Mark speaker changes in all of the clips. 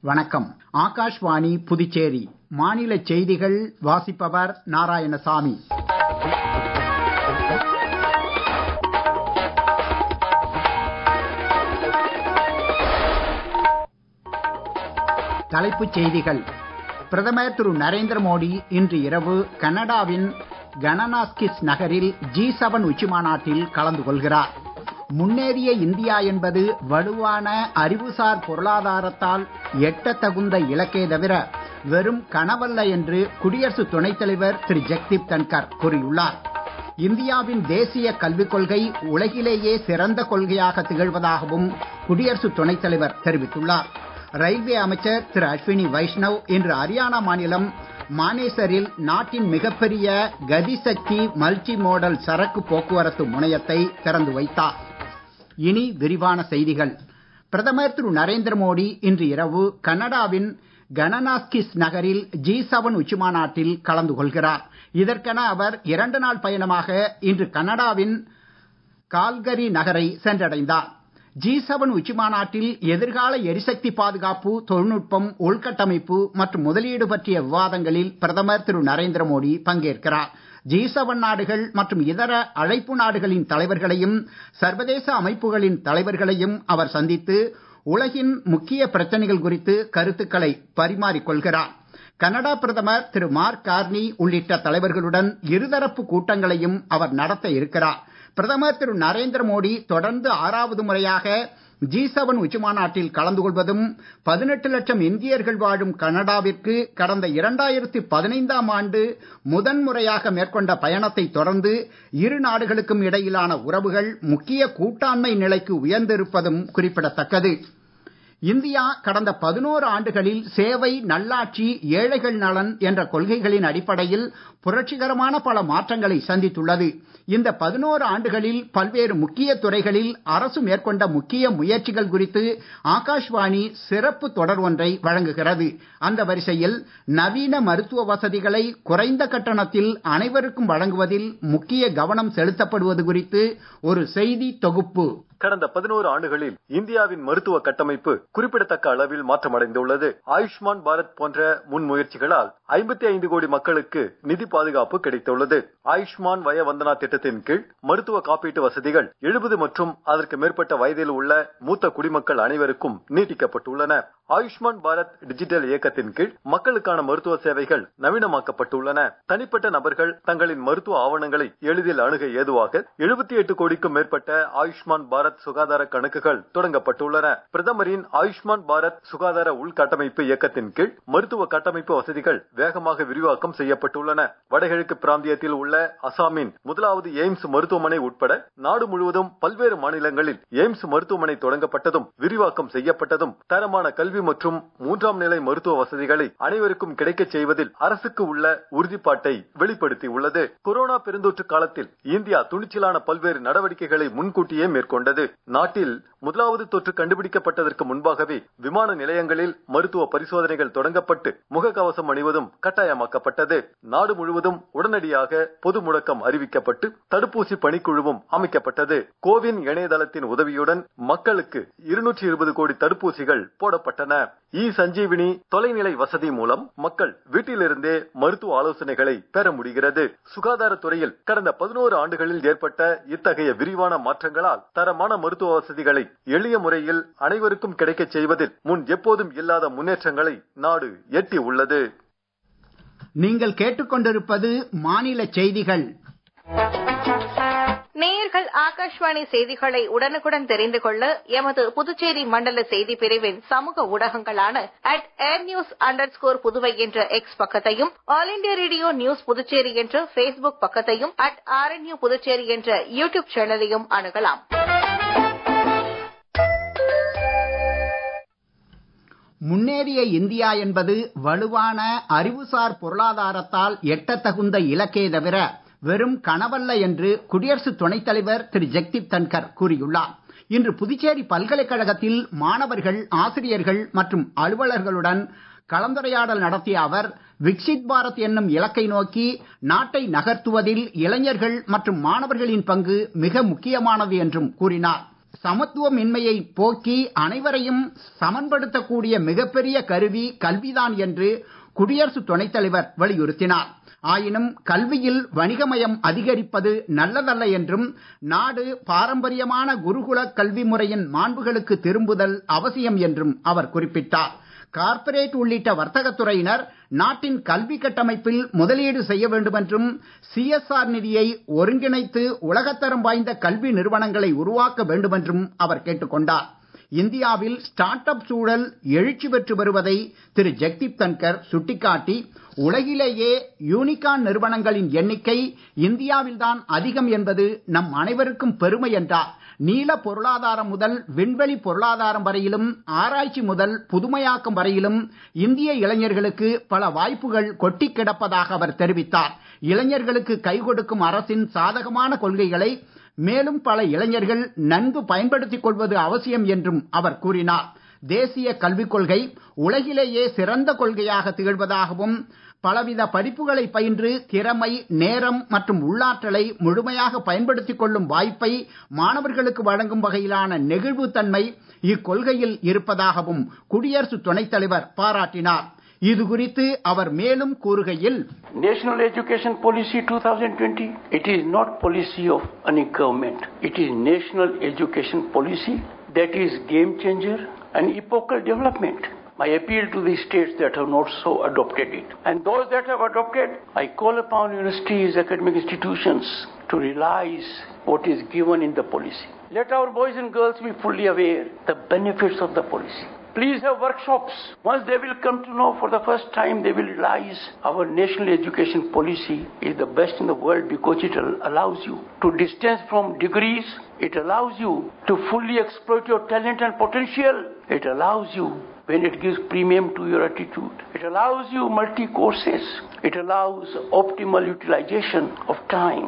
Speaker 1: வணக்கம் ஆகாஷ்வாணி புதுச்சேரி மாநில செய்திகள் வாசிப்பவர் நாராயணசாமி தலைப்புச் செய்திகள் பிரதமர் திரு நரேந்திர மோடி இன்று இரவு கனடாவின் கனனாஸ்கிஸ் நகரில் ஜி செவன் உச்சி மாநாட்டில் கலந்து கொள்கிறார் முன்னேறிய இந்தியா என்பது வலுவான அறிவுசார் பொருளாதாரத்தால் எட்டத் தகுந்த இலக்கே தவிர வெறும் கனவல்ல என்று குடியரசு துணைத் தலைவர் திரு ஜெக்தீப் தன்கர் கூறியுள்ளார் இந்தியாவின் தேசிய கல்விக் கொள்கை உலகிலேயே சிறந்த கொள்கையாக திகழ்வதாகவும் குடியரசு துணைத் தலைவர் தெரிவித்துள்ளார் ரயில்வே அமைச்சர் திரு அஸ்வினி வைஷ்ணவ் இன்று ஹரியானா மாநிலம் மானேசரில் நாட்டின் மிகப்பெரிய கதிசக்தி மல்டி மோடல் சரக்கு போக்குவரத்து முனையத்தை திறந்து வைத்தார் இனி விரிவான செய்திகள் பிரதமர் திரு நரேந்திர மோடி இன்று இரவு கனடாவின் கனனாஸ்கிஸ் நகரில் ஜி செவன் உச்சி மாநாட்டில் கலந்து கொள்கிறார் இதற்கென அவர் இரண்டு நாள் பயணமாக இன்று கனடாவின் கால்கரி நகரை சென்றடைந்தார் ஜி செவன் உச்சி மாநாட்டில் எதிர்கால எரிசக்தி பாதுகாப்பு தொழில்நுட்பம் உள்கட்டமைப்பு மற்றும் முதலீடு பற்றிய விவாதங்களில் பிரதமர் திரு நரேந்திர மோடி பங்கேற்கிறார் ஜி செவன் நாடுகள் மற்றும் இதர அழைப்பு நாடுகளின் தலைவர்களையும் சர்வதேச அமைப்புகளின் தலைவர்களையும் அவர் சந்தித்து உலகின் முக்கிய பிரச்சனைகள் குறித்து கருத்துக்களை பரிமாறிக் கொள்கிறார் கனடா பிரதமர் திரு மார்க் கார்னி உள்ளிட்ட தலைவர்களுடன் இருதரப்பு கூட்டங்களையும் அவர் நடத்த இருக்கிறார் பிரதமர் திரு நரேந்திர மோடி தொடர்ந்து ஆறாவது முறையாக ஜி செவன் உச்சி மாநாட்டில் கலந்து கொள்வதும் பதினெட்டு லட்சம் இந்தியர்கள் வாழும் கனடாவிற்கு கடந்த இரண்டாயிரத்தி பதினைந்தாம் ஆண்டு முதன்முறையாக மேற்கொண்ட பயணத்தை தொடர்ந்து இரு நாடுகளுக்கும் இடையிலான உறவுகள் முக்கிய கூட்டாண்மை நிலைக்கு உயர்ந்திருப்பதும் குறிப்பிடத்தக்கது இந்தியா கடந்த பதினோரு ஆண்டுகளில் சேவை நல்லாட்சி ஏழைகள் நலன் என்ற கொள்கைகளின் அடிப்படையில் புரட்சிகரமான பல மாற்றங்களை சந்தித்துள்ளது இந்த பதினோரு ஆண்டுகளில் பல்வேறு முக்கிய துறைகளில் அரசு மேற்கொண்ட முக்கிய முயற்சிகள் குறித்து ஆகாஷ்வாணி சிறப்பு தொடர் ஒன்றை வழங்குகிறது அந்த வரிசையில் நவீன மருத்துவ வசதிகளை குறைந்த கட்டணத்தில் அனைவருக்கும் வழங்குவதில் முக்கிய கவனம் செலுத்தப்படுவது குறித்து ஒரு செய்தி தொகுப்பு
Speaker 2: கடந்த பதினோரு ஆண்டுகளில் இந்தியாவின் மருத்துவ கட்டமைப்பு குறிப்பிடத்தக்க அளவில் மாற்றமடைந்துள்ளது ஆயுஷ்மான் பாரத் போன்ற முன்முயற்சிகளால் ஐம்பத்தி ஐந்து கோடி மக்களுக்கு நிதி பாதுகாப்பு கிடைத்துள்ளது ஆயுஷ்மான் வய வந்தனா திட்டத்தின் கீழ் மருத்துவ காப்பீட்டு வசதிகள் எழுபது மற்றும் அதற்கு மேற்பட்ட வயதில் உள்ள மூத்த குடிமக்கள் அனைவருக்கும் நீட்டிக்கப்பட்டுள்ளன ஆயுஷ்மான் பாரத் டிஜிட்டல் இயக்கத்தின் கீழ் மக்களுக்கான மருத்துவ சேவைகள் நவீனமாக்கப்பட்டுள்ளன தனிப்பட்ட நபர்கள் தங்களின் மருத்துவ ஆவணங்களை எளிதில் அணுக ஏதுவாக எழுபத்தி எட்டு கோடிக்கும் மேற்பட்ட ஆயுஷ்மான் பாரத் சுகாதார கணக்குகள் தொடங்கப்பட்டுள்ளன பிரதமரின் ஆயுஷ்மான் பாரத் சுகாதார உள்கட்டமைப்பு இயக்கத்தின் கீழ் மருத்துவ கட்டமைப்பு வசதிகள் வேகமாக விரிவாக்கம் செய்யப்பட்டுள்ளன வடகிழக்கு பிராந்தியத்தில் உள்ள அசாமின் முதலாவது எய்ம்ஸ் மருத்துவமனை உட்பட நாடு முழுவதும் பல்வேறு மாநிலங்களில் எய்ம்ஸ் மருத்துவமனை தொடங்கப்பட்டதும் விரிவாக்கம் செய்யப்பட்டதும் தரமான கல்வி மற்றும் மூன்றாம் நிலை மருத்துவ வசதிகளை அனைவருக்கும் கிடைக்கச் செய்வதில் அரசுக்கு உள்ள உறுதிப்பாட்டை வெளிப்படுத்தியுள்ளது கொரோனா பெருந்தொற்று காலத்தில் இந்தியா துணிச்சலான பல்வேறு நடவடிக்கைகளை முன்கூட்டியே மேற்கொண்டது நாட்டில் முதலாவது தொற்று கண்டுபிடிக்கப்பட்டதற்கு முன்பாகவே விமான நிலையங்களில் மருத்துவ பரிசோதனைகள் தொடங்கப்பட்டு முகக்கவசம் அணிவதும் கட்டாயமாக்கப்பட்டது நாடு முழுவதும் உடனடியாக பொது முடக்கம் அறிவிக்கப்பட்டு தடுப்பூசி பணிக்குழுவும் அமைக்கப்பட்டது கோவின் இணையதளத்தின் உதவியுடன் மக்களுக்கு இருநூற்றி இருபது கோடி தடுப்பூசிகள் போடப்பட்டன இ சஞ்சீவினி தொலைநிலை வசதி மூலம் மக்கள் வீட்டிலிருந்தே மருத்துவ ஆலோசனைகளை பெற முடிகிறது சுகாதாரத்துறையில் கடந்த பதினோரு ஆண்டுகளில் ஏற்பட்ட இத்தகைய விரிவான மாற்றங்களால் தரமான மருத்துவ வசதிகளை எளிய முறையில் அனைவருக்கும் கிடைக்கச் செய்வதில் முன் எப்போதும் இல்லாத முன்னேற்றங்களை நாடு எட்டி உள்ளது
Speaker 1: நீங்கள் கேட்டுக்கொண்டிருப்பது மாநில செய்திகள்
Speaker 3: நேயர்கள் ஆகாஷ்வாணி செய்திகளை உடனுக்குடன் தெரிந்து கொள்ள எமது புதுச்சேரி மண்டல செய்தி பிரிவின் சமூக ஊடகங்களான at air news underscore Puduvai என்ற எக்ஸ் பக்கத்தையும் all India radio news Puducherry என்ற பேஸ்புக் பக்கத்தையும் அட் ஆர்என்யூ புதுச்சேரி என்ற யூ டியூப் சேனலையும் அணுகலாம்
Speaker 1: முன்னேறிய இந்தியா என்பது வலுவான அறிவுசார் பொருளாதாரத்தால் எட்டத்தகுந்த இலக்கே தவிர வெறும் கனவல்ல என்று குடியரசு துணைத் தலைவர் திரு ஜெக்தீப் தன்கர் கூறியுள்ளார் இன்று புதுச்சேரி பல்கலைக்கழகத்தில் மாணவர்கள் ஆசிரியர்கள் மற்றும் அலுவலர்களுடன் கலந்துரையாடல் நடத்திய அவர் விக்சித் பாரத் என்னும் இலக்கை நோக்கி நாட்டை நகர்த்துவதில் இளைஞர்கள் மற்றும் மாணவர்களின் பங்கு மிக முக்கியமானது என்றும் கூறினார் சமத்துவமின்மையை போக்கி அனைவரையும் சமன்படுத்தக்கூடிய மிகப்பெரிய கருவி கல்விதான் என்று குடியரசு துணைத் தலைவர் வலியுறுத்தினார் ஆயினும் கல்வியில் வணிகமயம் அதிகரிப்பது நல்லதல்ல என்றும் நாடு பாரம்பரியமான குருகுல கல்வி முறையின் மாண்புகளுக்கு திரும்புதல் அவசியம் என்றும் அவர் குறிப்பிட்டார் கார்ப்பரேட் உள்ளிட்ட வர்த்தகத் துறையினர் நாட்டின் கல்வி கட்டமைப்பில் முதலீடு செய்ய வேண்டும் என்றும் சிஎஸ்ஆர் நிதியை ஒருங்கிணைத்து உலகத்தரம் வாய்ந்த கல்வி நிறுவனங்களை உருவாக்க வேண்டும் என்றும் அவர் கேட்டுக் கொண்டார் இந்தியாவில் ஸ்டார்ட் அப் சூழல் எழுச்சி பெற்று வருவதை திரு ஜெக்தீப் தன்கர் சுட்டிக்காட்டி உலகிலேயே யூனிகான் நிறுவனங்களின் எண்ணிக்கை இந்தியாவில்தான் அதிகம் என்பது நம் அனைவருக்கும் பெருமை என்றார் நீல பொருளாதாரம் முதல் விண்வெளி பொருளாதாரம் வரையிலும் ஆராய்ச்சி முதல் புதுமையாக்கம் வரையிலும் இந்திய இளைஞர்களுக்கு பல வாய்ப்புகள் கொட்டி கிடப்பதாக அவர் தெரிவித்தார் இளைஞர்களுக்கு கை கொடுக்கும் அரசின் சாதகமான கொள்கைகளை மேலும் பல இளைஞர்கள் நன்கு பயன்படுத்திக் கொள்வது அவசியம் என்றும் அவர் கூறினார் தேசிய கல்விக் கொள்கை உலகிலேயே சிறந்த கொள்கையாக திகழ்வதாகவும் பலவித படிப்புகளை பயின்று திறமை நேரம் மற்றும் உள்ளாற்றலை முழுமையாக பயன்படுத்திக் கொள்ளும் வாய்ப்பை மாணவர்களுக்கு வழங்கும் வகையிலான நெகிழ்வுத்தன்மை இக்கொள்கையில் இருப்பதாகவும் குடியரசு துணைத் தலைவர் பாராட்டினார் இது குறித்து அவர் மேலும் கூறுகையில்
Speaker 4: National Education Policy 2020, it is not policy of any government. It is national education policy that is game changer and epochal development. My appeal to the states that have not so adopted it. And those that have adopted, I call upon universities, academic institutions to realize what is given in the policy. Let our boys and girls be fully aware the benefits of the policy. Please have workshops. Once they will come to know for the first time, they will realize our national education policy is the best in the world because it allows you to distance from degrees. It allows you to fully exploit your talent and potential. It allows you when it gives premium to your attitude. It allows you multi courses. It allows optimal utilization of time.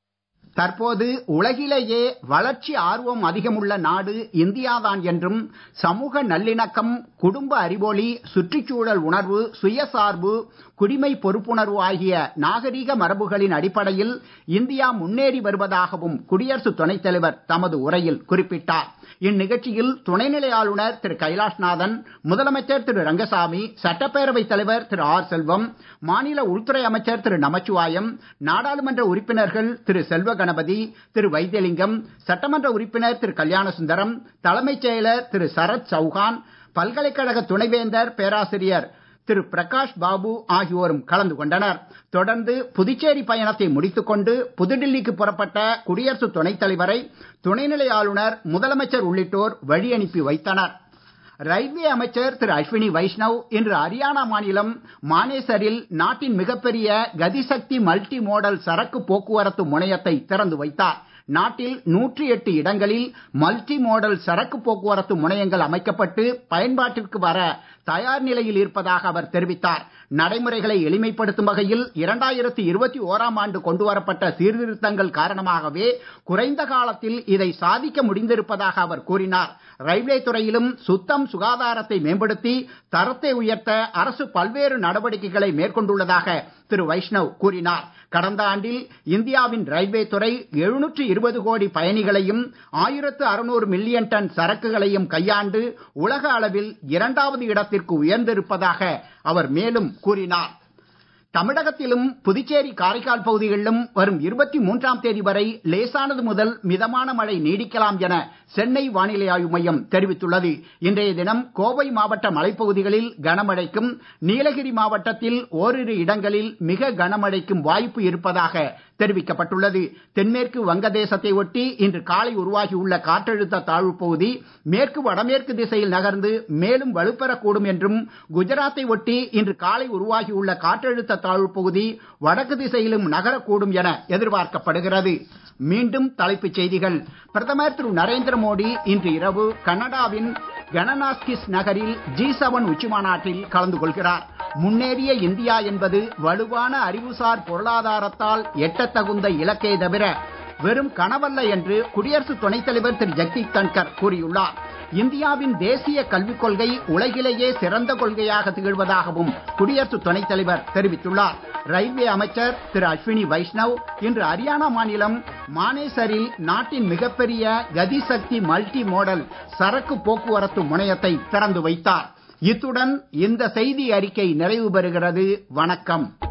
Speaker 1: தற்போது உலகிலேயே வளர்ச்சி ஆர்வம் அதிகமுள்ள நாடு இந்தியாதான் என்றும் சமூக நல்லிணக்கம் குடும்ப அறிவொளி சுற்றுச்சூழல் உணர்வு சுயசார்பு குடிமை பொறுப்புணர்வு ஆகிய நாகரீக மரபுகளின் அடிப்படையில் இந்தியா முன்னேறி வருவதாகவும் குடியரசு துணைத் தலைவர் தமது உரையில் குறிப்பிட்டார் இந்நிகழ்ச்சியில் துணைநிலை ஆளுநர் திரு கைலாஷ்நாதன் முதலமைச்சர் திரு ரங்கசாமி சட்டப்பேரவைத் தலைவர் திரு ஆர் செல்வம் மாநில உள்துறை அமைச்சர் திரு நமச்சிவாயம் நாடாளுமன்ற உறுப்பினர்கள் திரு செல்வ கணபதி திரு வைத்தியலிங்கம் சட்டமன்ற உறுப்பினர் திரு கல்யாணசுந்தரம் தலைமைச் செயலர் திரு சரத் சௌகான் பல்கலைக்கழக துணைவேந்தர் பேராசிரியர் திரு பிரகாஷ் பாபு ஆகியோரும் கலந்து கொண்டனர் தொடர்ந்து புதுச்சேரி பயணத்தை முடித்துக் கொண்டு புதுடில்லிக்கு புறப்பட்ட குடியரசு துணைத் தலைவரை துணைநிலை ஆளுநர் முதலமைச்சர் உள்ளிட்டோர் வழி அனுப்பி வைத்தனர் ரயில்வே அமைச்சர் திரு அஸ்வினி வைஷ்ணவ் இன்று ஹரியானா மாநிலம் மானேசரில் நாட்டின் மிகப்பெரிய கதிசக்தி மல்டி மோடல் சரக்கு போக்குவரத்து முனையத்தை திறந்து வைத்தார் நாட்டில் நூற்றி எட்டு இடங்களில் மல்டி மோடல் சரக்கு போக்குவரத்து முனையங்கள் அமைக்கப்பட்டு பயன்பாட்டிற்கு வர தயார் நிலையில் இருப்பதாக அவர் தெரிவித்தார் நடைமுறைகளை எளிமைப்படுத்தும் வகையில் இரண்டாயிரத்தி இருபத்தி ஓராம் ஆண்டு கொண்டு வரப்பட்ட சீர்திருத்தங்கள் காரணமாகவே குறைந்த காலத்தில் இதை சாதிக்க முடிந்திருப்பதாக அவர் கூறினார் ரயில்வே துறையிலும் சுத்தம் சுகாதாரத்தை மேம்படுத்தி தரத்தை உயர்த்த அரசு பல்வேறு நடவடிக்கைகளை மேற்கொண்டுள்ளதாக திரு வைஷ்ணவ் கூறினார் கடந்த ஆண்டில் இந்தியாவின் ரயில்வே துறை எழுநூற்று இருபது கோடி பயணிகளையும் ஆயிரத்து அறுநூறு மில்லியன் டன் சரக்குகளையும் கையாண்டு உலக அளவில் இரண்டாவது இடத்திற்கு உயர்ந்திருப்பதாக அவர் மேலும் கூறினார் தமிழகத்திலும் புதுச்சேரி காரைக்கால் பகுதிகளிலும் வரும் இருபத்தி மூன்றாம் தேதி வரை லேசானது முதல் மிதமான மழை நீடிக்கலாம் என சென்னை வானிலை ஆய்வு மையம் தெரிவித்துள்ளது இன்றைய தினம் கோவை மாவட்ட மலைப்பகுதிகளில் கனமழைக்கும் நீலகிரி மாவட்டத்தில் ஓரிரு இடங்களில் மிக கனமழைக்கும் வாய்ப்பு இருப்பதாக தெரிவிக்கப்பட்டுள்ளது தென்மேற்கு வங்கதேசத்தை ஒட்டி இன்று காலை உருவாகியுள்ள காற்றழுத்த தாழ்வு பகுதி மேற்கு வடமேற்கு திசையில் நகர்ந்து மேலும் வலுப்பெறக்கூடும் என்றும் குஜராத்தை ஒட்டி இன்று காலை உருவாகியுள்ள காற்றழுத்த தாழ்வு பகுதி வடக்கு திசையிலும் நகரக்கூடும் என எதிர்பார்க்கப்படுகிறது மீண்டும் தலைப்புச் செய்திகள் பிரதமர் திரு நரேந்திர மோடி இன்று இரவு கனடாவின் கனனாஸ்கிஸ் நகரில் ஜி செவன் உச்சி மாநாட்டில் கலந்து கொள்கிறார் முன்னேறிய இந்தியா என்பது வலுவான அறிவுசார் பொருளாதாரத்தால் எட்டத்தகுந்த இலக்கே தவிர வெறும் கனவல்ல என்று குடியரசு துணைத் தலைவர் திரு ஜெக்தீப் தன்கர் கூறியுள்ளார் இந்தியாவின் தேசிய கல்விக் கொள்கை உலகிலேயே சிறந்த கொள்கையாக திகழ்வதாகவும் குடியரசு துணைத் தலைவர் தெரிவித்துள்ளார் ரயில்வே அமைச்சர் திரு அஸ்வினி வைஷ்ணவ் இன்று ஹரியானா மாநிலம் மானேசரில் நாட்டின் மிகப்பெரிய கதிசக்தி மல்டி மோடல் சரக்கு போக்குவரத்து முனையத்தை திறந்து வைத்தார் இத்துடன் இந்த செய்தி அறிக்கை நிறைவு பெறுகிறது வணக்கம்